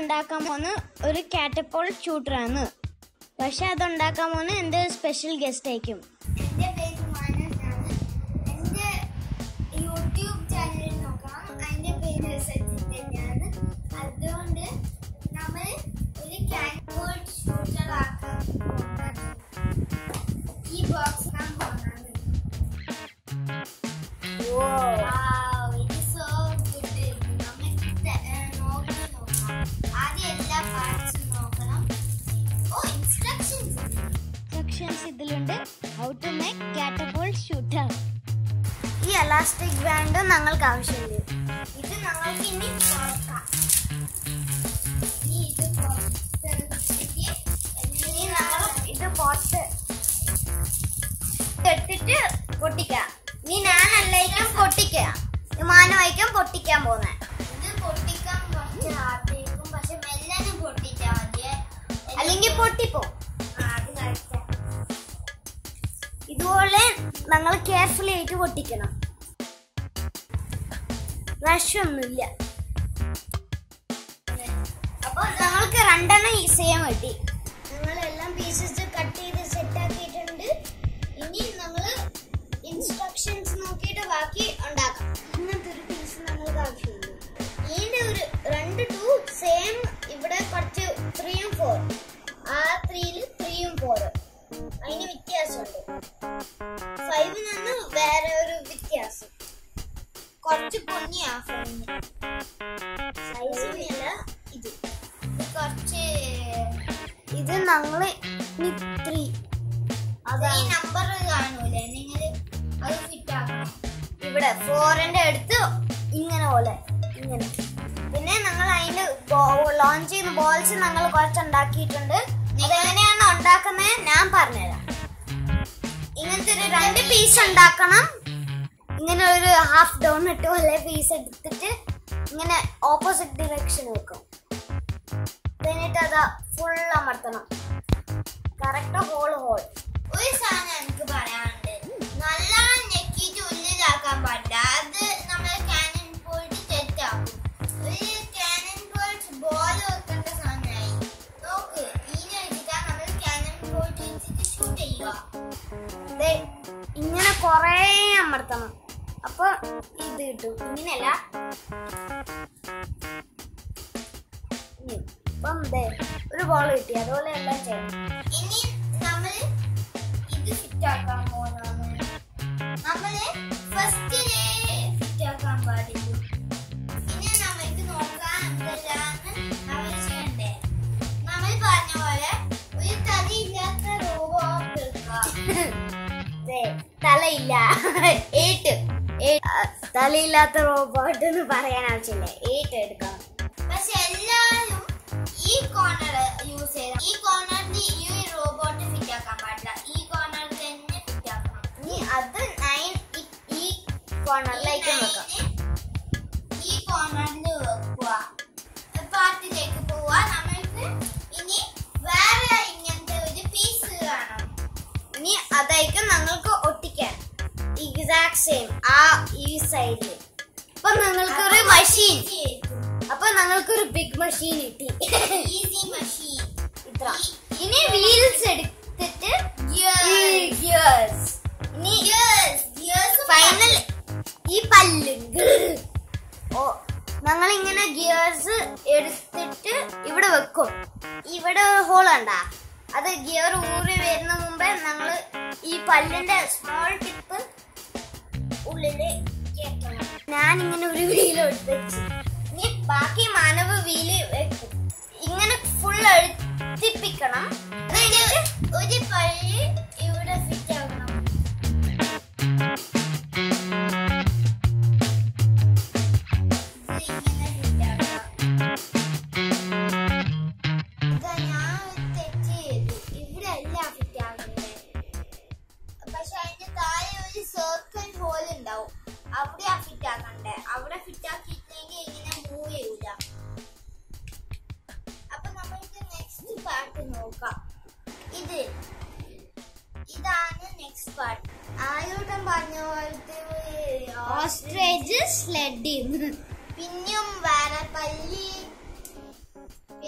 ഉണ്ടാക്കാൻ പോകുന്ന ഒരു കാറ്റപ്പോൾ ഷൂട്ടറാണ് പക്ഷെ അത് ഉണ്ടാക്കാൻ പോകുന്ന എൻ്റെ സ്പെഷ്യൽ ഗസ്റ്റ് ആയിരിക്കും എന്റെ പേര് മാനസാണ് എന്റെ യൂട്യൂബ് ചാനലിൽ നോക്കാം അതിന്റെ പേര് സച്ചിൻ തന്നെയാണ് അതുകൊണ്ട് നമ്മൾ ഒരു കാൻബോർഡ് ഷൂട്ടർ ആക്കാൻ പോകുന്നത്. ഈ ബോക്സ് ഞാൻ പോകുന്നത് Wow, it is so good. നമുക്ക് ത- ഏഹ് നോക്കി നോക്കാം. ആദ്യം എല്ലാ പാർട്സും നോക്കണം ഓ ഇൻസ്ട്രക്ഷൻസ് സെക്ഷൻസ് ഇതിലുണ്ട് how to make catapult shooter ഈ എലാസ്റ്റിക് ബാൻഡ് ഞങ്ങൾക്ക് ആവശ്യമുണ്ട് ഇത് ഞങ്ങൾക്ക് ഇനി തുറക്കാം ഇനി ഇത് പുറത്തെടുത്തിട്ട് ഇനി ഞങ്ങൾ ഇത് പുറത്ത് എടുത്തിട്ട് പൊട്ടിക്കാം ഇനി ഞാനല്ലായിരിക്കും പൊട്ടിക്കുക വിമാനമായിരിക്കും പൊട്ടിക്കാൻ പോകുന്നത് ഇത് പൊട്ടിക്കാൻ കുറച്ച് ഹാർഡായിരിക്കും പക്ഷെ മെല്ലനെ പൊട്ടിച്ചാൽ മതിയെ അല്ലെങ്കിൽ പൊട്ടിപ്പോ അത് കഴിച്ചാൽ ഇതുപോലെ നമ്മൾ കെയർഫുള്ളി ആയിട്ട് പൊട്ടിക്കണം റഷ് ഒന്നുമില്ല അപ്പൊ നമ്മൾക്ക് രണ്ടെണ്ണം ഈസ് ചെയ്യാൻ വേണ്ടി ഞങ്ങളെല്ലാം പീസസ് കട്ട് ചെയ്ത് സെറ്റ് ആക്കിയിട്ടുണ്ട് ഇനി നമ്മൾ ഇൻസ്ട്രക്ഷൻസ് നോക്കിയിട്ട് ബാക്കി ഉണ്ടാക്കാം ഇങ്ങനത്തെ ഒരു പീസ് നമ്മൾക്ക് ആവശ്യമുണ്ട് ഇതിന്റെ ഒരു രണ്ട് ടു സെയിം ഇവിടെ കുറച്ച് ത്രീയും ഫോർ ആ ത്രീയിൽ ത്രീയും ഫോറും അതിന് വ്യത്യാസമുണ്ട് ഫൈവിനാണ് വേറെ ഒരു വ്യത്യാസം കുറച്ച് പൊന്നിയാ ഫൈവിന് സൈസിനല്ല ഇത് ഇത് കുറച്ച് ഇത് ഞങ്ങള് ത്രീ ഈ നമ്പർ കാണൂലേ നിങ്ങൾ അത് ഫിറ്റ് ആക്കണം ഇവിടെ ഫോറിന്റെ അടുത്ത് ഇങ്ങനെ പോലെ ഇങ്ങനെ പിന്നെ ഞങ്ങൾ അതിന് ലോഞ്ച് ചെയ്യുന്ന ബോൾസ് ഞങ്ങൾ കുറച്ച് ഉണ്ടാക്കിയിട്ടുണ്ട് ഇതെങ്ങനെയാണ് ഉണ്ടാക്കുന്നത് ഞാൻ പറഞ്ഞുതരാം ഇങ്ങനത്തെ ഒരു രണ്ട് പീസ് ഉണ്ടാക്കണം ഇങ്ങനെ ഒരു ഹാഫ് ഡൗൺ ഇട്ട് പോലെ പീസ് എടുത്തിട്ട് ഇങ്ങനെ ഓപ്പോസിറ്റ് ഡിറക്ഷൻ വെക്കും എന്നിട്ട് അത് ഫുൾ അമർത്തണം കറക്റ്റ് ഹോൾ ഹോൾ ഒരു സാധനം എനിക്ക് പറയാനുണ്ട് നല്ല ഞെക്കിയിട്ട് ഉള്ളിലാക്കാൻ പാടില്ല അത് നമ്മളെ കാനൻ പോയിട്ട് തെറ്റാക്കും ഒരു കാനൻ പോയിട്ട് ബോൾ വെക്കേണ്ട സാധനമായി നോക്ക് ഇതിനെ വെച്ചിട്ടാ നമ്മൾ കാനൻ പോയിട്ട് വെച്ചിട്ട് ഷൂട്ട് ചെയ്യുക ദേ, ഇങ്ങനെ കൊറേ അമർത്തണം അപ്പൊ ഇത് കിട്ടും ഇങ്ങനെയല്ല ഇനി, ഇപ്പം ദേ, ഒരു ബോൾ കിട്ടി അതുപോലെ എല്ലാം ചെയ്യണം ഇനി നമ്മൾ ഇത് ഫിറ്റ് ആക്കാൻ പോകുന്നതാണ് നമ്മള് ഫസ്റ്റിലെ ഫിറ്റ് ആക്കാൻ പാടില്ല ഇനി നമുക്ക് നോക്കാം എന്തെല്ലാന്ന് അവർ ചെയ്യണ്ടേ നമ്മൾ പറഞ്ഞ പോലെ ഒരു തലയില്ലാത്ത റോബോട്ട് എടുക്കുക തലയില്ല ഏട്ട് തലയില്ലാത്ത റോബോട്ട് എന്ന് പറയാൻ ആവശ്യമില്ല ഏട്ട് എടുക്കണം പക്ഷെ എല്ലാരും ഈ കോർണർ യൂസ് ചെയ്ത ഈ കോർണറിൽ ഈ റോബോട്ട് ഫിറ്റ് ആക്കാൻ പാടില്ല ഈ കോർണറിൽ തന്നെ ഫിറ്റ് ആക്കണം ഇനി അത് നയൻ ഈ കോർണറിലേക്ക് വെക്കാം ഈ കോർണറിൽ വെക്കുക പാർട്ടിലേക്ക് പോവാ നമ്മൾക്ക് ഇനി വേറെ ഇങ്ങനത്തെ ഒരു പീസ് കാണാം ഇനി അതായിരിക്കും ഞങ്ങൾക്ക് ഒട്ടിക്കാൻ എക്സാക്ട് സെയിം ആ ഈ സൈഡിൽ അപ്പൊ ഞങ്ങൾക്ക് ഒരു മെഷീൻ അപ്പൊ ഞങ്ങൾക്ക് ഒരു ബിഗ് മെഷീൻ കിട്ടി ഈസി മെഷീൻ ഇത്ര ഇനി വീൽസ് എടുത്തിട്ട് ഗിയേഴ്സ് ഇനി ഫൈനൽ ഈ പല്ല് ഓ ഞങ്ങൾ ഇങ്ങനെ ഗിയേഴ്സ് എടുത്തിട്ട് ഇവിടെ വെക്കും ഇവിടെ ഹോൾ ഉണ്ടാ അത് ഗിയർ ഊറി വരുന്ന മുമ്പേ ഞങ്ങൾ ഈ പല്ലിന്റെ സ്മോൾ ടിപ്പ് ഉള്ളില് കേറ്റണം ഞാൻ ഇങ്ങനെ ഒരു വീല് വെച്ച് ഇനി ബാക്കി മാനവ് വീല് വെക്കും ഇങ്ങനെ ഫുൾ അഴുത്തിപ്പിക്കണം എന്നിട്ട് ഒരു പല്ല് ഇവിടെ ഫിറ്റ് ആക്കണം ഇത് ഇങ്ങനെ fit ആക്കണം. ഇതാ ഞാൻ ഒരു തെറ്റ് ചെയ്തു. ഇവിടെ അല്ല fit ആക്കണ്ടേ. പക്ഷെ അതിന്റെ താഴെ ഒരു സർക്കിൾ ഹോൾ ഉണ്ടാവും അവിടെ ഫിറ്റ് ആക്കണ്ടേ അവിടെ ഫിറ്റ് ആക്കിയില്ലെങ്കിൽ ഇങ്ങനെ മൂവ് ചെയ്യൂല അപ്പൊ നമ്മൾക്ക് നെക്സ്റ്റ് പാർട്ട് നോക്കാം ഇത് ഇതാണ് നെക്സ്റ്റ് പാർട്ട് ആയോട്ടം പറഞ്ഞ പോലത്തെ ഓസ്ട്രേജ് സ്ലെഡിങ് പിന്നെയും വേറെ പല്ലി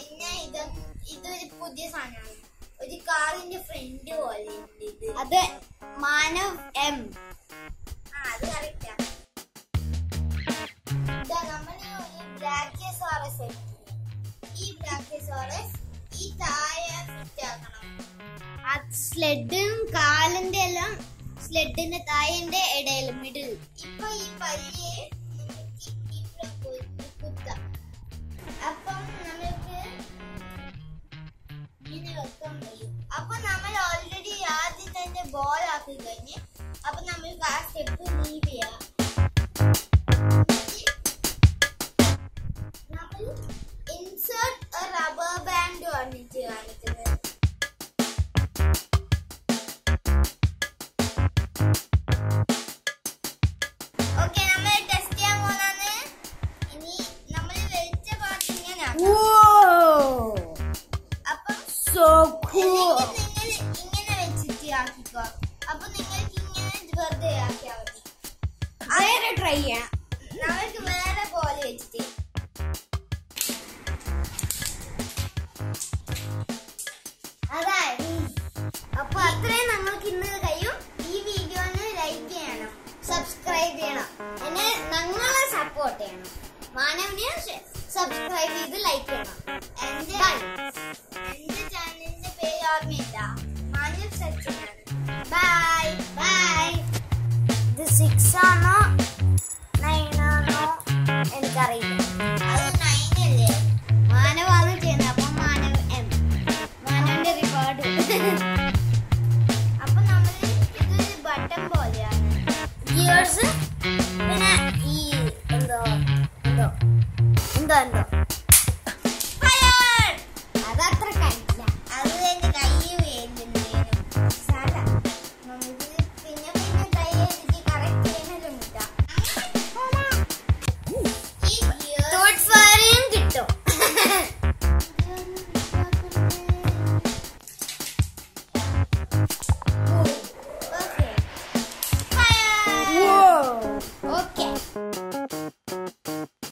ഇത് ഇതൊരു പുതിയ സാധനമാണ് ഒരു കാറിന്റെ ഫ്രണ്ട് പോലെ ഉണ്ട് ഇത് അത് മാനവ് എം ആ അത് കറക്റ്റാ ഇതാ നമ്മൾ ഈ ബ്രാക്കിയോസാറസ് ഈ ബ്രാക്കിയോസാറസ് ഈ താഴെ ഫിറ്റ് ആക്കണം ആ സ്ലെഡും കാലിന്റെ എല്ലാം സ്ലെഡിന്റെ തായന്റെ ഇടയിൽ മിഡിൽ ഇപ്പൊ ഈ പല്ല് നമുക്ക് ഇവിടെ പോയി കുത്താം അപ്പം നമുക്ക് ഇങ്ങനെ വെക്കാൻ കഴിയും അപ്പൊ നമ്മൾ ഓൾറെഡി ആദ്യം തന്നെ ബോൾ ആക്കി കഴിഞ്ഞ് അപ്പൊ നമ്മൾ ആ സ്റ്റെപ്പ് ലീവ് ചെയ്യാം നമ്മൾ ഇൻസേർട്ട് റബ്ബർ ബാൻഡ് വന്നിട്ട് കാണിക്കുന്നത് ഓക്കെ നമ്മൾ ടെസ്റ്റ് ചെയ്യാൻ പോകുന്നത് ഇനി നമ്മൾ വെച്ച പാട്ട് ഇങ്ങനെയാണ് അപ്പം സോ അല്ലെങ്കിൽ നിങ്ങൾ ഇങ്ങനെ വെച്ചിട്ട് ആക്കിക്കോ അപ്പൊ നിങ്ങൾക്ക് ഇങ്ങനെ വെറുതെ ആക്കിയാൽ മതി വേറെ ട്രൈ ചെയ്യാം